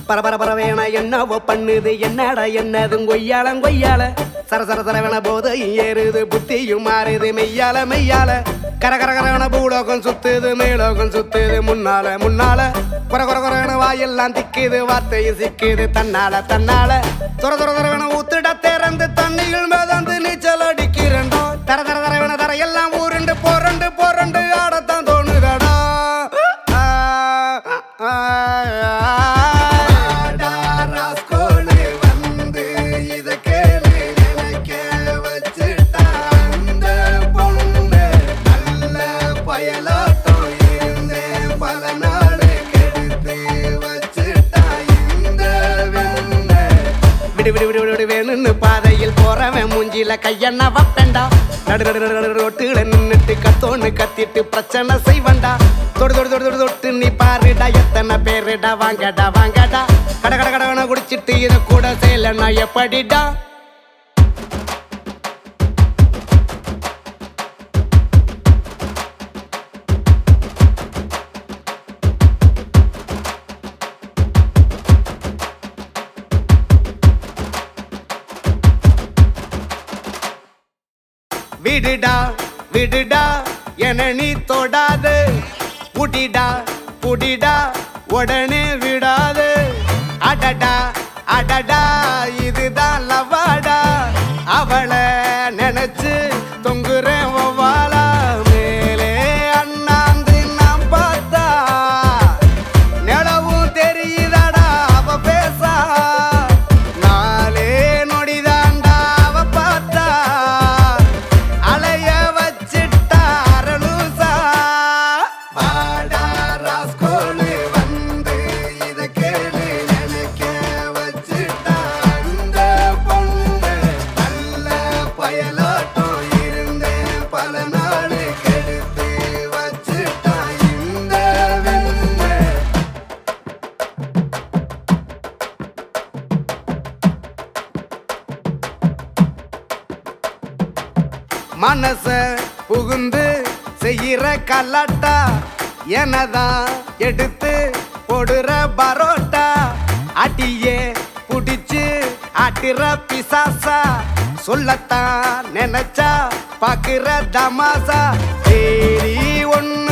பரபர பரவேன என்னவோ பண்ணுது என்னடா என்னதும் கொய்யாலம் கொய்யால சர சர சரவன போது ஏறுது புத்தியும் மாறுது மெய்யால மெய்யால கர கர கரவன பூலோகம் சுத்துது மேலோகம் சுத்துது முன்னால முன்னால குற குற குறவன வாயெல்லாம் திக்குது வார்த்தையும் சிக்குது தன்னால தன்னால துற துற துறவன ஊத்துட திறந்து தண்ணியில் மிதந்து நீச்சல் அடிக்கிறண்டோ தர தர தரவன தரையெல்லாம் ஊருண்டு போரண்டு போரண்டு ஆடத்தான் தோணுதடா ஆ, ஆ, ஆ. ராஸ்கோலு வந்து இத கேளு நினைக்க வச்சுட்டா அந்த பொண்ணு நல்ல பயலாட்டம் இருந்தேன் பல நாள் கெடுத்து வச்சுட்டா இந்த வெண்ண விடு விடு விடு விடு வேணும்னு பாதையில் போறவன் மூஞ்சில கையண்ணா வப்பேண்டா நடு நடு நடு நடு ரோட்டுல நின்னுட்டு கத்தோன்னு கத்திட்டு பிரச்சனை செய்வண்டா தொடு தொடு தொடு தொடு தொட்டு நீ பாருடா எத்தனை பேருடா வாங்கடா வாங்கடா கட கட கடவன குடிச்சிட்டு இத கூட செய்யலன்னா எப்படிடா விடுடா விடுடா என நீ தொடாது புடிடா புடிடா உடனே விடாது அடடா அடடா இதுதான் லவாடா அவளை நினைச்சு தொங்குறேன் ஒவ்வாலா மேலே அண்ணாந்து நாம் பார்த்தா நிலவும் தெரியுதாடா அவ பேசா நாளே நொடிதாண்டா அவ பார்த்தா அலைய வச்சிட்டா அரலூசா வாடா ராஸ்கோலு வந்து இத கேளு நினைக்க வச்சிட்டா அந்த பொண்ணு நல்ல பயலாட்டம் இருந்தேன் பல நாள் கெடுத்து வச்சிட்டா இந்த வெண்ண மனச புகுந்து செய்யற கலாட்டா எனதான் எடுத்து போடுற பரோட்டா அடியே புடிச்சு ஆட்டுற பிசாசா சொல்லத்தான் நினைச்சா பாக்குற தமாசா தேரி ஒன்னு